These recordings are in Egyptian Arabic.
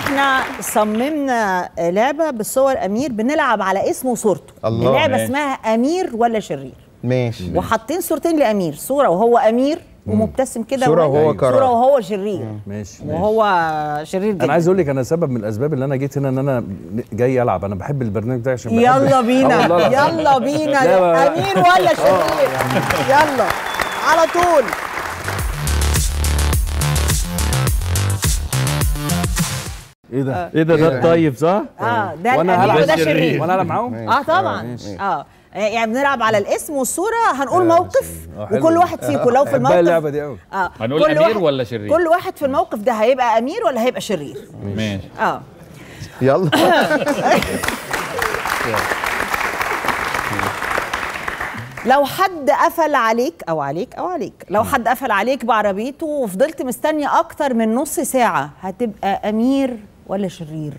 احنا صممنا لعبه بصور امير بنلعب على اسمه وصورته الله. اللعبه ماشي. اسمها امير ولا شرير ماشي وحاطين صورتين لامير صوره وهو امير ومبتسم كده صورة وهو- وهو كرم. صوره وهو شرير ماشي وهو شرير جدا انا عايز اقول لك انا سبب من الاسباب اللي انا جيت هنا ان انا جاي العب انا بحب البرنامج ده عشان بحب يلا بينا آه والله العظيم. يلا بينا لا، ما- امير ولا شرير يلا على طول ايه ده ايه ده إيه ده ده؟ الطيب صح؟ اه ده وانا الامير هلعب وده شرير. شرير وانا العب معاهم اه طبعا اه يعني بنلعب على الاسم والصوره هنقول موقف آه، حلو. وكل واحد فيكم لو في بحبها الموقف اللعبه دي قوي اه هنقول كل أمير واحد- ولا شرير؟ كل واحد في الموقف ده هيبقى امير ولا هيبقى شرير ماشي اه يلا لو حد قفل عليك او عليك او عليك لو حد قفل عليك بعربيته وفضلت مستني اكتر من نص ساعه هتبقى امير ولا شرير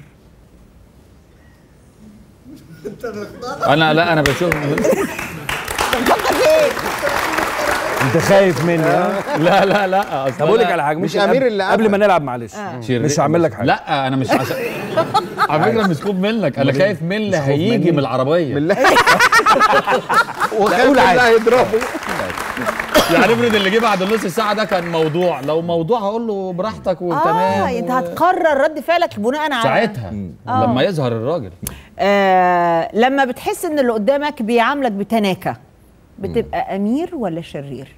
انا لا انا بشوف بتفكر في ايه انت خايف مني ها لا لا لا أصل طب اقول لك أنا على حاجه مش ممكن أمير قبل- اللي قبل قفل. ما نلعب معلش شرير. مش هعمل لك حاجه لا انا مش عشان على فكره مش خوف منك انا خايف من اللي خوف هيجي مني؟ من العربيه بالله وخايف قول عادي. اللي هيضربه يعني افرض اللي جه بعد نص ساعه ده كان موضوع لو موضوع هقول له براحتك وتمام اه انت هتقرر رد فعلك بناء على ساعتها لما يظهر الراجل آه لما بتحس ان اللي قدامك بيعاملك بتناكه بتبقى امير ولا شرير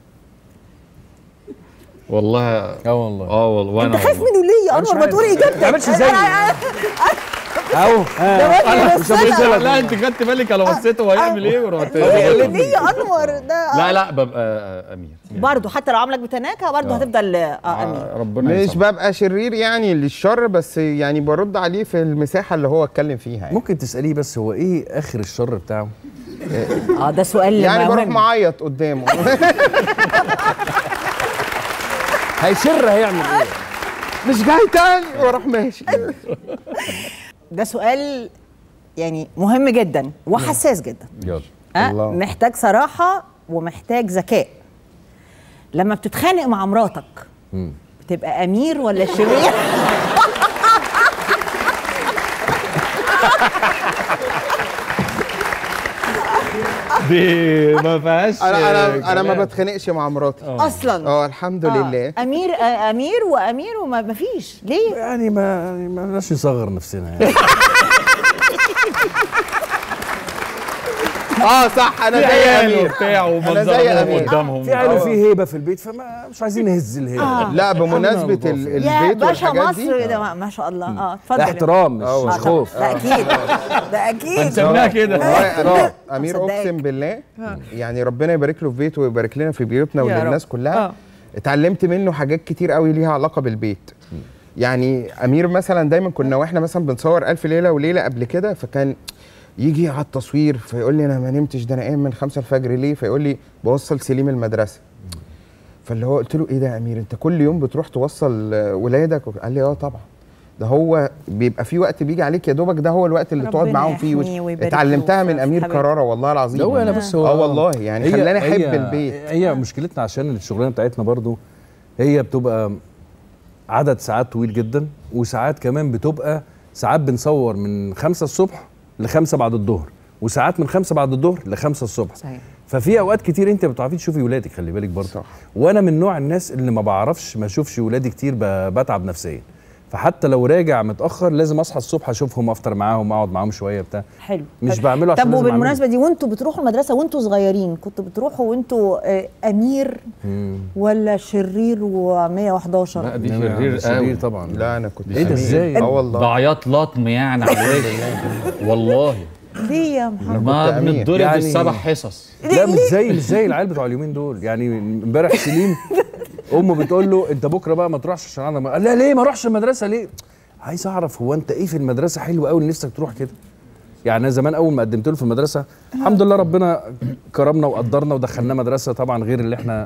والله اه والله اه والله وانا انت خايف والله. منه ليه يا مش انور ما عارف. تقول اجابتك ما تعملش زيي. اهو ده ها. راجل يبصلك. لا انت خدت بالك انا بصيت هو هيعمل ايه ورحت ليه يا انور ده لا لا ببقى امير برضه حتى لو عاملك بتناكه برضه هتفضل اه امير آه، ربنا مش يسامحك. ببقى شرير يعني للشر بس يعني برد عليه في المساحه اللي هو اتكلم فيها يعني, ممكن تساليه بس هو ايه اخر الشر بتاعه اه ده سؤال يعني بروح مهم. معيط قدامه هيشر هيعمل ايه مش جاي تاني واروح ماشي ده سؤال يعني مهم جدا وحساس جدا يلا أه؟ الله. محتاج صراحه ومحتاج ذكاء لما بتتخانق مع مراتك بتبقى امير ولا شرير دي ما فيهاش انا انا انا كلام. ما بتخانقش مع مراتي اصلا اه الحمد لله امير آه، امير وامير وما ما فيش ليه يعني ما يعني ما بلاش نصغر نفسنا يعني اه صح انا في زي عيال امير وبتاع زي ومنظرهم أمير. قدامهم في عيله فيه هيبه في البيت فما مش عايزين نهز الهيبه لا بمناسبه ال- يا البيت باشا والحاجات دي مصر ده ما- ما شاء الله اه اتفضل ده احترام مش, آه، مش آه، خوف ده اكيد ده اكيد سميها كده والله امير امير مصدقك. اقسم بالله يعني ربنا يبارك له في بيته ويبارك لنا في بيوتنا يا وللناس رب. كلها آه. اتعلمت منه حاجات كتير قوي ليها علاقه بالبيت يعني امير مثلا دايما كنا واحنا مثلا بنصور الف ليله وليله قبل كده فكان يجي على التصوير فيقول لي انا ما نمتش ده انا قايم من خمسة الفجر ليه فيقول لي بوصل سليم المدرسه فاللي هو قلت له ايه ده يا امير انت كل يوم بتروح توصل آه، ولادك قال لي اه طبعا ده هو بيبقى في وقت بيجي عليك يا دوبك ده هو الوقت اللي تقعد ربنا معاهم فيه يحميه ويبارك اتعلمتها له من في امير حبيبته. كراره والله العظيم هو انا بس هو اه والله يعني خلاني احب هي البيت هي مشكلتنا عشان الشغلانه بتاعتنا برضو هي بتبقى عدد ساعات طويل جدا وساعات كمان بتبقى ساعات بنصور من خمسة الصبح لخمسة بعد الظهر وساعات من خمسة بعد الظهر لخمسة الصبح صحيح. ففي اوقات كتير انت ما بتعرفي تشوفي ولادك خلي بالك برضه صح. وانا من نوع الناس اللي ما بعرفش ما اشوفش ولادي كتير ب- بتعب نفسيا فحتى لو راجع متاخر لازم اصحى الصبح اشوفهم افطر معاهم اقعد معاهم شويه بتاع حلو مش حلو. بعمله عشان طب لازم وبالمناسبه دي وانتوا بتروحوا المدرسه وانتوا صغيرين كنتوا بتروحوا وانتوا آه، امير ولا شرير و111 لا دي أعمله. شرير شرير قوي طبعا لا انا كنت ايه ده أمير. ازاي؟ اه والله ده عياط لطم يعني على الوجه والله ليه يا محمد ما كنت أمير. بنتضرب يعني- السبع حصص لا مش زي مش زي العيال بتوع اليومين دول يعني امبارح سليم امه بتقول له انت بكره بقى ما تروحش عشان انا ما... قال لا ليه ما اروحش المدرسه ليه عايز اعرف هو انت ايه في المدرسه حلو قوي نفسك تروح كده يعني انا زمان اول ما قدمت له في المدرسه الحمد لله ربنا كرمنا وقدرنا ودخلناه مدرسه طبعا غير اللي احنا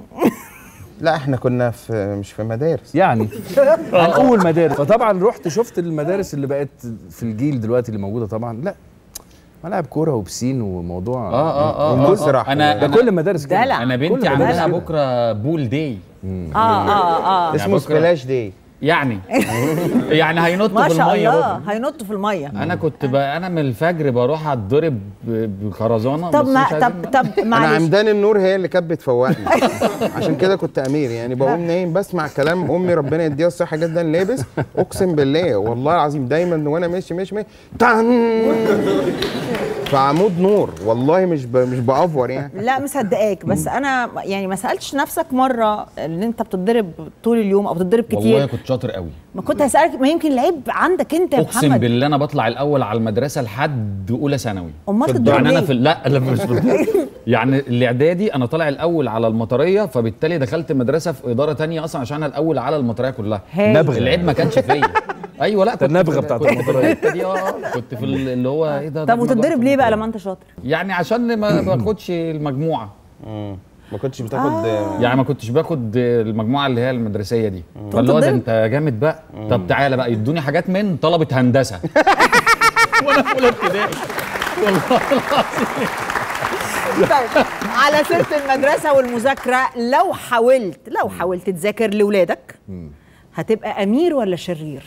لا احنا كنا في مش في مدارس يعني هنقول مدارس فطبعا رحت شفت المدارس اللي بقت في الجيل دلوقتي اللي موجوده طبعا لا ملاعب كوره وبسين وموضوع اه اه اه ومسرح آه. انا ده انا كل المدارس كده دلع. انا كل بنتي المدارس عاملها كده. بكره بول داي اه اه اه اسمه بكرة- سبلاش داي يعني يعني هينط ما في شاء الميه الله بقى. هينطوا في الميه انا كنت بقى انا من الفجر بروح اتضرب ب- بخرزانه طب بس ما مش عايزين طب بقى. طب انا معلش عمدان النور هي اللي كانت بتفوقني عشان كده كنت امير يعني بقوم نايم بسمع كلام امي ربنا يديها الصحه جدا لابس اقسم بالله والله العظيم دايما وانا ماشي ماشي ماشي تن في عمود نور والله مش ب... مش بافور يعني لا مصدقاك بس انا يعني ما سالتش نفسك مره ان انت بتتضرب طول اليوم او بتتضرب والله كتير كنت شاطر قوي ما كنت هسالك ما يمكن العيب عندك انت يا اقسم محمد بالله انا بطلع الاول على المدرسه لحد اولى ثانوي امال في تتضرب الدور. يعني انا ليه؟ في لا لا مش في الدور. يعني الاعدادي انا طالع الاول على المطريه فبالتالي دخلت مدرسه في اداره تانية اصلا عشان انا الاول على المطريه كلها هايل. نبغ العيب ما كانش فيا ايوه لا كنت النبغة في- بتاعت كنت في المطرية. الحته دي اه كنت في ال- اللي هو ايه ده ده طب إحنا وتتضرب ضغط ليه بقى المطرية. لما انت شاطر يعني عشان ما باخدش المجموعه ما كنتش بتاخد يعني ما كنتش باخد المجموعه اللي هي المدرسيه دي فاللي هو ده تتضرب؟ انت جامد بقى طب تعالى بقى يدوني حاجات من طلبه هندسه وانا في اولى ابتدائي والله العظيم طيب على سيره المدرسه والمذاكره لو حاولت لو حاولت تذاكر لاولادك هتبقى امير ولا شرير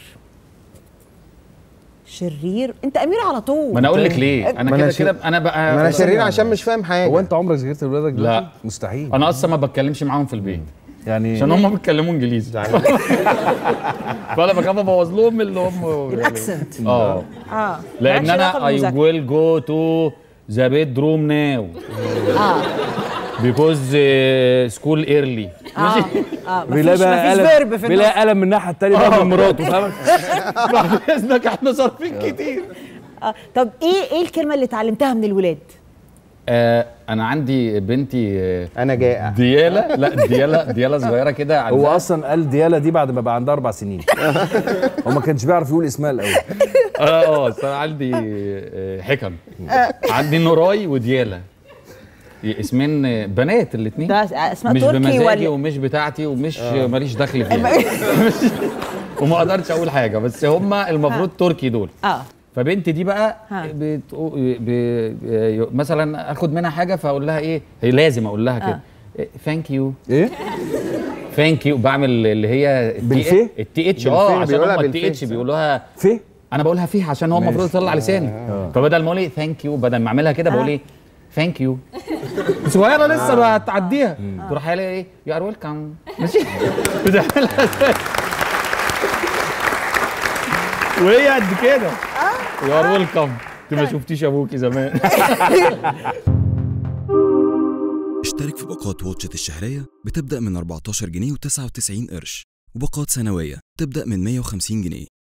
شرير انت امير على طول ما انا اقول لك ليه ما انا أنا كده شر- كده انا بقى ما انا شرير عشان مش فاهم حاجه هو انت عمرك ذاكرت لاولادك لا. دلوقتي؟ مستحيل انا اصلا ما بتكلمش معاهم في البيت يعني عشان هم بيتكلموا انجليزي فانا بخاف ابوظ لهم اللي هم الاكسنت اه اه لان مالكش علاقة انا I بالمذاكرة. will go to the bedroom now اه because uh, school early اه اه مفيش بيلاقي بقى مفيش قلم فيرب في النص بيلاقي قلم من الناحيه الثانيه بقى من مراته فاهم بعد اذنك احنا صارفين كتير آه. طب ايه ايه الكلمه اللي اتعلمتها من الولاد آه انا عندي بنتي آه، انا جائع ديالا لا ديالا ديالا صغيره كده هو عندها اصلا قال ديالا دي بعد ما بقى عندها اربع سنين هو ما كانش بيعرف يقول اسمها الاول اه اه أصل أنا عندي آه، حكم عندي نوراي وديالا اسمين آه، بنات الاثنين ده اسمها مش تركي بمزاجي ولا ومش بتاعتي ومش ماليش دخل فيها وما اقدرش اقول حاجه بس هم المفروض تركي دول اه فبنتي دي بقى ها. بتقو... ب... ب... مثلا اخد منها حاجه فاقول لها ايه هي لازم اقول لها كده ثانك يو ايه ثانك يو بعمل اللي هي بالفيه؟ التي اتش بالفيه، اه عشان بيقولها هم التي بالفيه. اتش بيقولوها في انا بقولها فيه عشان هو المفروض يطلع لساني فبدل ما اقول ايه ثانك يو بدل ما اعملها كده بقول ايه ثانك يو صغيره لسه بتعديها تروح قايله ايه يو ار ويلكم ماشي بتعملها ازاي وهي قد كده يو ار ويلكم انت ما شفتيش ابوكي زمان اشترك في باقات واتشت الشهرية بتبدأ من 14 جنيه و99 قرش وباقات سنوية تبدأ من 150 جنيه